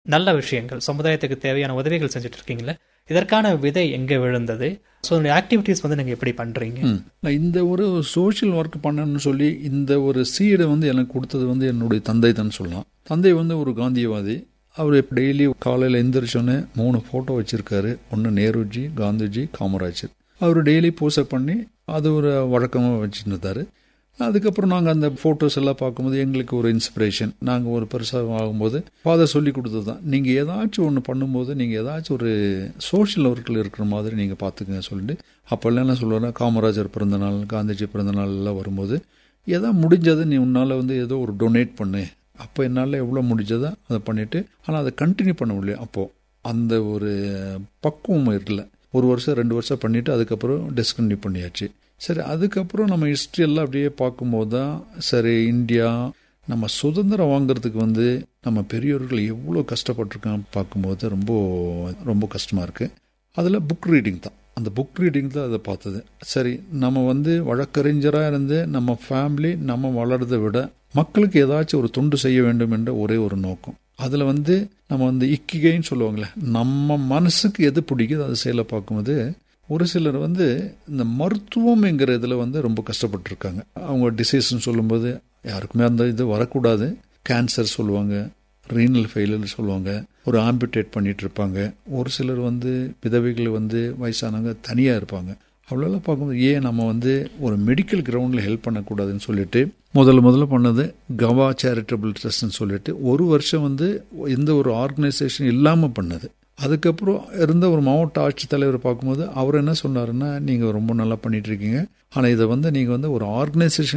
நல்ல விஷயங்கள் சமுதாயத்துக்கு தேவையான உதவிகள் செஞ்சுட்டு இருக்கீங்களே இதற்கான விதை எங்க விழுந்தது ஸோ ஆக்டிவிட்டீஸ் வந்து நீங்க எப்படி பண்றீங்க ம். நான் இந்த ஒரு சோஷியல் ஒர்க் பண்ணணும்னு சொல்லி இந்த ஒரு சீடை வந்து எனக்கு கொடுத்தது வந்து என்னுடைய தந்தை தான் சொல்லலாம் தந்தை வந்து ஒரு காந்தியவாதி அவர் டெய்லி காலையில் எந்திரிச்சோன்னே மூணு ஃபோட்டோ வச்சிருக்காரு ஒன்று நேருஜி காந்திஜி காமராஜர் அவர் டெய்லி பூசை பண்ணி அது ஒரு வழக்கமாக வச்சுட்டு இருந்தாரு அதுக்கப்புறம் நாங்கள் அந்த ஃபோட்டோஸ் எல்லாம் பார்க்கும்போது எங்களுக்கு ஒரு இன்ஸ்பிரேஷன் நாங்கள் ஒரு பெருசாக ஆகும்போது ஃபாதர் சொல்லி கொடுத்தது தான் நீங்கள் ஏதாச்சும் ஒன்று பண்ணும்போது நீங்கள் ஏதாச்சும் ஒரு சோஷியல் ஒர்க்கில் இருக்கிற மாதிரி நீங்கள் பார்த்துக்கங்க சொல்லிட்டு அப்போல்லாம் என்ன சொல்லுவாங்க காமராஜர் பிறந்தநாள் காந்திஜி பிறந்தநாள் எல்லாம் வரும்போது எதா முடிஞ்சதை நீ உன்னால் வந்து ஏதோ ஒரு டொனேட் பண்ணு அப்போ என்னால் எவ்வளோ முடிஞ்சதோ அதை பண்ணிவிட்டு ஆனால் அதை கண்டினியூ பண்ண முடியல அப்போது அந்த ஒரு பக்குவம் இருக்கல ஒரு வருஷம் ரெண்டு வருஷம் பண்ணிவிட்டு அதுக்கப்புறம் டிஸ்கண்டினியூ பண்ணியாச்சு சரி அதுக்கப்புறம் நம்ம ஹிஸ்ட்ரி எல்லாம் அப்படியே பார்க்கும்போது தான் சரி இந்தியா நம்ம சுதந்திரம் வாங்குறதுக்கு வந்து நம்ம பெரியோர்கள் எவ்வளோ கஷ்டப்பட்டிருக்காங்க பார்க்கும்போது ரொம்ப ரொம்ப கஷ்டமாக இருக்குது அதில் புக் ரீடிங் தான் அந்த புக் ரீடிங் தான் அதை பார்த்தது சரி நம்ம வந்து வழக்கறிஞராக இருந்து நம்ம ஃபேமிலி நம்ம வளர்றதை விட மக்களுக்கு ஏதாச்சும் ஒரு தொண்டு செய்ய வேண்டும் என்ற ஒரே ஒரு நோக்கம் அதில் வந்து நம்ம வந்து இக்கிகைன்னு சொல்லுவாங்களே நம்ம மனசுக்கு எது பிடிக்குது அதை செயலை பார்க்கும்போது ஒரு சிலர் வந்து இந்த மருத்துவம்ங்கிற இதில் வந்து ரொம்ப கஷ்டப்பட்டுருக்காங்க அவங்க டிசீஸ்ன்னு சொல்லும்போது யாருக்குமே அந்த இது வரக்கூடாது கேன்சர் சொல்லுவாங்க ரீனல் ஃபெயிலியர் சொல்லுவாங்க ஒரு ஆம்பிடேட் பண்ணிட்டு இருப்பாங்க ஒரு சிலர் வந்து விதவைகள் வந்து வயசானவங்க தனியாக இருப்பாங்க அவ்வளோலாம் பார்க்கும்போது ஏன் நம்ம வந்து ஒரு மெடிக்கல் கிரவுண்டில் ஹெல்ப் பண்ணக்கூடாதுன்னு சொல்லிட்டு முதல்ல முதல்ல பண்ணது கவா சேரிட்டபிள் ட்ரஸ்ட்னு சொல்லிட்டு ஒரு வருஷம் வந்து எந்த ஒரு ஆர்கனைசேஷன் இல்லாமல் பண்ணது அதுக்கப்புறம் இருந்த ஒரு மாவட்ட ஆட்சித்தலைவர் பார்க்கும்போது அவர் என்ன சொன்னாருன்னா நீங்கள் ரொம்ப நல்லா பண்ணிட்டு இருக்கீங்க ஆனால் இதை வந்து நீங்கள் வந்து ஒரு ஆர்கனைசேஷன்